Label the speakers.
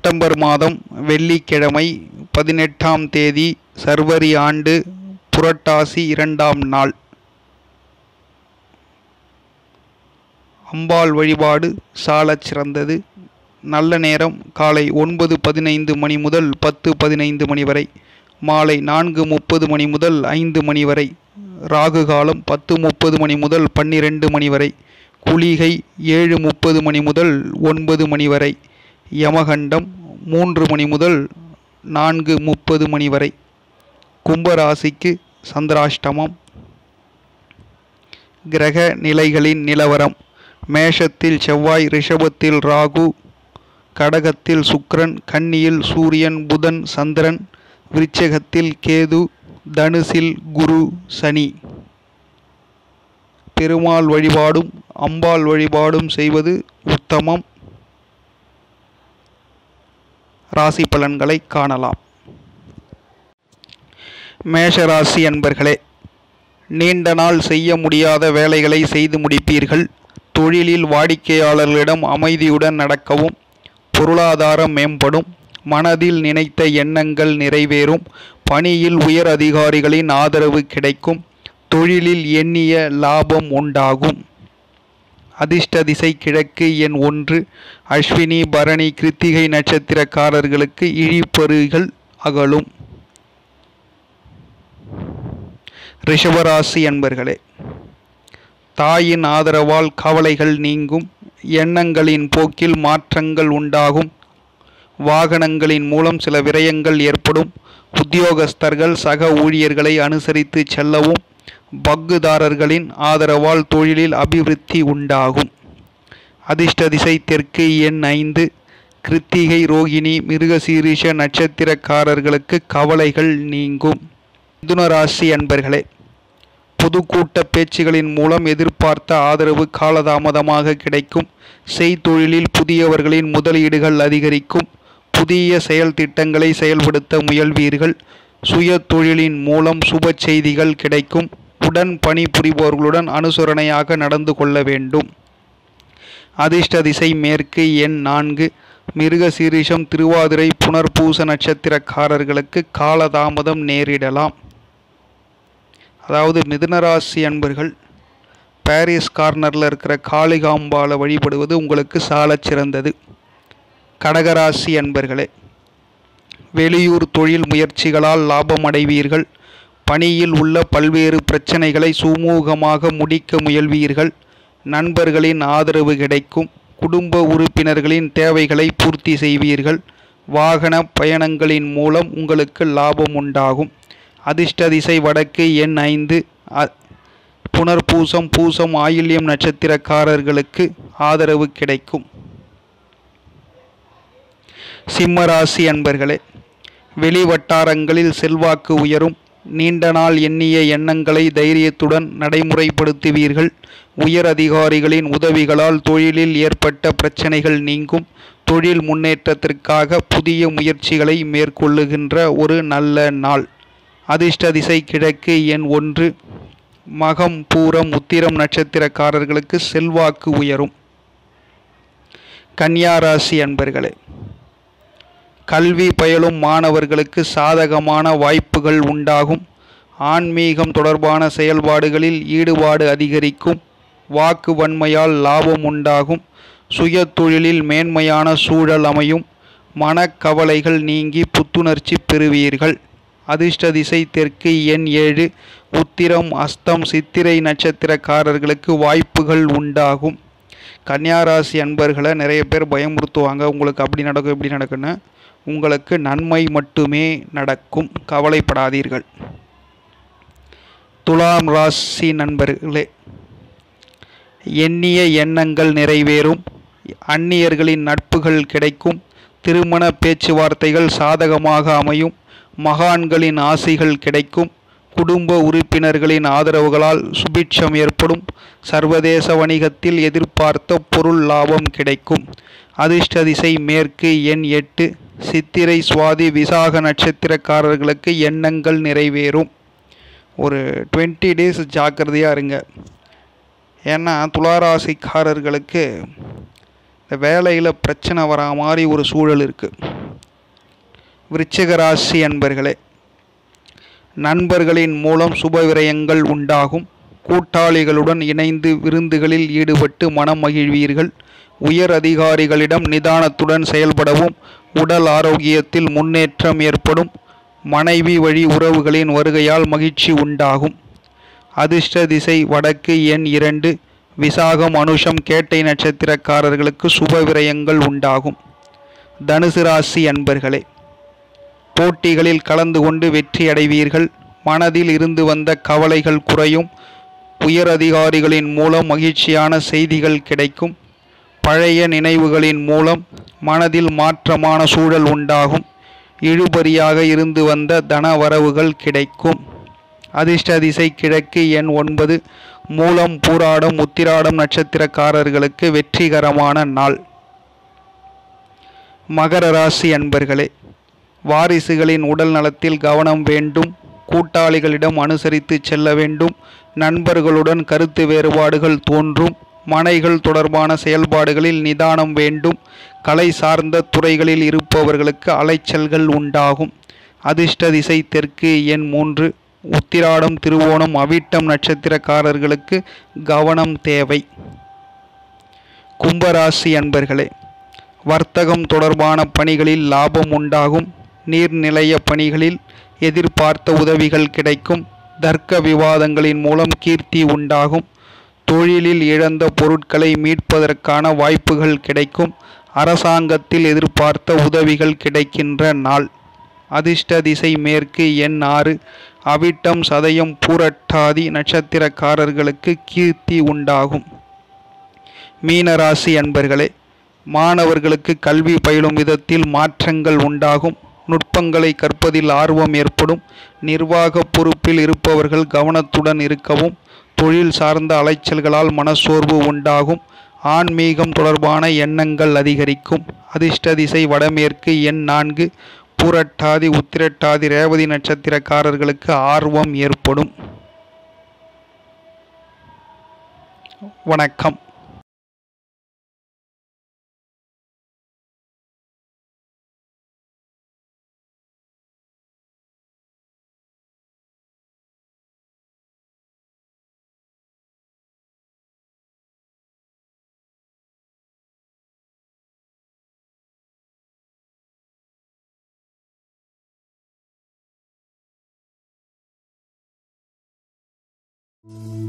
Speaker 1: September மாதம் வெள்ளிக்கிழமை பதினெட்டாம் தேதி சர்வரி ஆண்டு புரட்டாசி இரண்டாம் நாள் அம்பாள் வழிபாடு சாலச் சிறந்தது நல்ல நேரம் காலை ஒன்பது பதினைந்து மணி முதல் பத்து பதினைந்து மணி வரை மாலை நான்கு முப்பது மணி முதல் ஐந்து மணி வரை ராகு காலம் பத்து முப்பது மணி முதல் பன்னிரெண்டு மணி வரை குளிகை ஏழு முப்பது மணி முதல் ஒன்பது மணி வரை யமகண்டம் மூன்று மணி முதல் நான்கு முப்பது மணி வரை கும்பராசிக்கு சந்திராஷ்டமம் கிரக நிலைகளின் நிலவரம் மேஷத்தில் செவ்வாய் ரிஷபத்தில் ராகு கடகத்தில் சுக்கிரன் கன்னியில் சூரியன் புதன் சந்திரன் விருச்சகத்தில் கேது தனுசில் குரு சனி பெருமாள் வழிபாடும் அம்பாள் வழிபாடும் செய்வது உத்தமம் ராசி பலன்களை காணலாம் மேஷராசி அன்பர்களே நீண்ட நாள் செய்ய முடியாத வேலைகளை செய்து முடிப்பீர்கள் தொழிலில் வாடிக்கையாளர்களிடம் அமைதியுடன் நடக்கவும் பொருளாதாரம் மேம்படும் மனதில் நினைத்த எண்ணங்கள் நிறைவேறும் பணியில் உயர் அதிகாரிகளின் ஆதரவு கிடைக்கும் தொழிலில் எண்ணிய லாபம் உண்டாகும் அதிர்ஷ்ட திசை கிழக்கு எண் ஒன்று அஸ்வினி பரணி கிருத்திகை நட்சத்திரக்காரர்களுக்கு இழிப்பருகள் அகலும் ரிஷபராசி அன்பர்களே தாயின் ஆதரவால் கவலைகள் நீங்கும் எண்ணங்களின் போக்கில் மாற்றங்கள் உண்டாகும் வாகனங்களின் மூலம் சில விரயங்கள் ஏற்படும் உத்தியோகஸ்தர்கள் சக ஊழியர்களை அனுசரித்து செல்லவும் பங்குதாரர்களின் ஆதரவால் தொழிலில் அபிவிருத்தி உண்டாகும் அதிர்ஷ்ட திசை தெற்கு எண் ஐந்து கிருத்திகை ரோகிணி மிருகசீரிஷ நட்சத்திரக்காரர்களுக்கு கவலைகள் நீங்கும் மிதுன ராசி அன்பர்களே பொதுக்கூட்ட பேச்சுகளின் மூலம் எதிர்பார்த்த ஆதரவு காலதாமதமாக கிடைக்கும் செய்தொழிலில் புதியவர்களின் முதலீடுகள் அதிகரிக்கும் புதிய செயல் திட்டங்களை செயல்படுத்த முயல்வீர்கள் சுய தொழிலின் மூலம் சுப செய்திகள் கிடைக்கும் உடன் பணிபுரிபவர்களுடன் அனுசரணையாக நடந்து கொள்ள வேண்டும் அதிர்ஷ்ட திசை மேற்கு எண் நான்கு மிருக சீரிஷம் திருவாதிரை புனர்பூச நட்சத்திரக்காரர்களுக்கு காலதாமதம் நேரிடலாம் அதாவது மிதுனராசி அன்பர்கள் பாரிஸ் கார்னரில் இருக்கிற காளிகாம்பாலை வழிபடுவது உங்களுக்கு சாலச் சிறந்தது கடகராசி அன்பர்களே வெளியூர் தொழில் முயற்சிகளால் லாபம் அடைவீர்கள் பணியில் உள்ள பல்வேறு பிரச்சனைகளை சுமூகமாக முடிக்க முயல்வீர்கள் நண்பர்களின் ஆதரவு கிடைக்கும் குடும்ப உறுப்பினர்களின் தேவைகளை பூர்த்தி செய்வீர்கள் வாகன பயணங்களின் மூலம் உங்களுக்கு லாபம் உண்டாகும் அதிர்ஷ்ட திசை வடக்கு எண் ஐந்து அ- புனர்பூசம் பூசம் ஆயில்யம் நட்சத்திரக்காரர்களுக்கு ஆதரவு கிடைக்கும் சிம்மராசி அன்பர்களே வெளி வட்டாரங்களில் செல்வாக்கு உயரும் நீண்ட நாள் எண்ணிய எண்ணங்களை தைரியத்துடன் நடைமுறைப்படுத்துவீர்கள் உயர் அதிகாரிகளின் உதவிகளால் தொழிலில் ஏற்பட்ட பிரச்சனைகள் நீங்கும் தொழில் முன்னேற்றத்திற்காக புதிய முயற்சிகளை மேற்கொள்ளுகின்ற ஒரு நல்ல நாள் அதிர்ஷ்ட திசை கிழக்கு எண் ஒன்று மகம் பூரம் உத்திரம் நட்சத்திரக்காரர்களுக்கு செல்வாக்கு உயரும் கன்னியா ராசி அன்பர்களே கல்வி பயிலும் மாணவர்களுக்கு சாதகமான வாய்ப்புகள் உண்டாகும் ஆன்மீகம் தொடர்பான செயல்பாடுகளில் ஈடுபாடு அதிகரிக்கும் வாக்கு வன்மையால் லாபம் உண்டாகும் சுய தொழிலில் மேன்மையான சூழல் அமையும் மனக்கவலைகள் நீங்கி புத்துணர்ச்சி பெறுவீர்கள் அதிர்ஷ்ட திசை தெற்கு எண் ஏழு உத்திரம் அஸ்தம் சித்திரை நட்சத்திரக்காரர்களுக்கு வாய்ப்புகள் உண்டாகும் கன்னியாராசி அன்பர்களை நிறைய பேர் பயமுறுத்துவாங்க உங்களுக்கு அப்படி நடக்கும் இப்படி நடக்குன்னு உங்களுக்கு நன்மை மட்டுமே நடக்கும் கவலைப்படாதீர்கள் துலாம் ராசி நண்பர்களே எண்ணிய எண்ணங்கள் நிறைவேறும் அந்நியர்களின் நட்புகள் கிடைக்கும் திருமண பேச்சுவார்த்தைகள் சாதகமாக அமையும் மகான்களின் ஆசிகள் கிடைக்கும் குடும்ப உறுப்பினர்களின் ஆதரவுகளால் சுபிட்சம் ஏற்படும் சர்வதேச வணிகத்தில் எதிர்பார்த்த பொருள் லாபம் கிடைக்கும் அதிர்ஷ்ட திசை மேற்கு எண் எட்டு சித்திரை சுவாதி விசாக நட்சத்திரக்காரர்களுக்கு எண்ணங்கள் நிறைவேறும் ஒரு டுவெண்ட்டி டேஸ் ஜாக்கிரதையாக இருங்க ஏன்னா துளாராசிக்காரர்களுக்கு இந்த வேலையில் பிரச்சனை வரா மாதிரி ஒரு சூழல் இருக்குது விருச்சிக ராசி அன்பர்களே நண்பர்களின் மூலம் சுப விரயங்கள் உண்டாகும் கூட்டாளிகளுடன் இணைந்து விருந்துகளில் ஈடுபட்டு மனம் மகிழ்வீர்கள் உயர் அதிகாரிகளிடம் நிதானத்துடன் செயல்படவும் உடல் ஆரோக்கியத்தில் முன்னேற்றம் ஏற்படும் மனைவி வழி உறவுகளின் வருகையால் மகிழ்ச்சி உண்டாகும் அதிர்ஷ்ட திசை வடக்கு எண் இரண்டு விசாகம் அனுஷம் கேட்டை நட்சத்திரக்காரர்களுக்கு சுப விரயங்கள் உண்டாகும் தனுசு ராசி அன்பர்களே போட்டிகளில் கலந்து கொண்டு வெற்றி அடைவீர்கள் மனதில் இருந்து வந்த கவலைகள் குறையும் உயர் அதிகாரிகளின் மூலம் மகிழ்ச்சியான செய்திகள் கிடைக்கும் பழைய நினைவுகளின் மூலம் மனதில் மாற்றமான சூழல் உண்டாகும் இழுபறியாக இருந்து வந்த தன வரவுகள் கிடைக்கும் அதிர்ஷ்ட திசை கிழக்கு எண் ஒன்பது மூலம் பூராடம் உத்திராடம் நட்சத்திரக்காரர்களுக்கு வெற்றிகரமான நாள் மகர ராசி அன்பர்களே வாரிசுகளின் உடல் நலத்தில் கவனம் வேண்டும் கூட்டாளிகளிடம் அனுசரித்து செல்ல வேண்டும் நண்பர்களுடன் கருத்து வேறுபாடுகள் தோன்றும் மனைகள் தொடர்பான செயல்பாடுகளில் நிதானம் வேண்டும் கலை சார்ந்த துறைகளில் இருப்பவர்களுக்கு அலைச்சல்கள் உண்டாகும் அதிர்ஷ்ட திசை தெற்கு எண் மூன்று உத்திராடம் திருவோணம் அவிட்டம் நட்சத்திரக்காரர்களுக்கு கவனம் தேவை கும்பராசி அன்பர்களே வர்த்தகம் தொடர்பான பணிகளில் லாபம் உண்டாகும் நீர்நிலைய பணிகளில் எதிர்பார்த்த உதவிகள் கிடைக்கும் தர்க்க விவாதங்களின் மூலம் கீர்த்தி உண்டாகும் தொழிலில் இழந்த பொருட்களை மீட்பதற்கான வாய்ப்புகள் கிடைக்கும் அரசாங்கத்தில் எதிர்பார்த்த உதவிகள் கிடைக்கின்ற நாள் அதிர்ஷ்ட திசை மேற்கு எண் ஆறு அவிட்டம் சதயம் பூரட்டாதி நட்சத்திரக்காரர்களுக்கு கீர்த்தி உண்டாகும் மீனராசி அன்பர்களே மாணவர்களுக்கு கல்வி பயிலும் விதத்தில் மாற்றங்கள் உண்டாகும் நுட்பங்களை கற்பதில் ஆர்வம் ஏற்படும் நிர்வாக பொறுப்பில் இருப்பவர்கள் கவனத்துடன் இருக்கவும் தொழில் சார்ந்த அலைச்சல்களால் மனசோர்வு உண்டாகும் ஆன்மீகம் தொடர்பான எண்ணங்கள் அதிகரிக்கும் அதிர்ஷ்ட திசை வடமேற்கு எண் நான்கு பூரட்டாதி உத்திரட்டாதி ரேவதி நட்சத்திரக்காரர்களுக்கு ஆர்வம் ஏற்படும் வணக்கம்
Speaker 2: thank you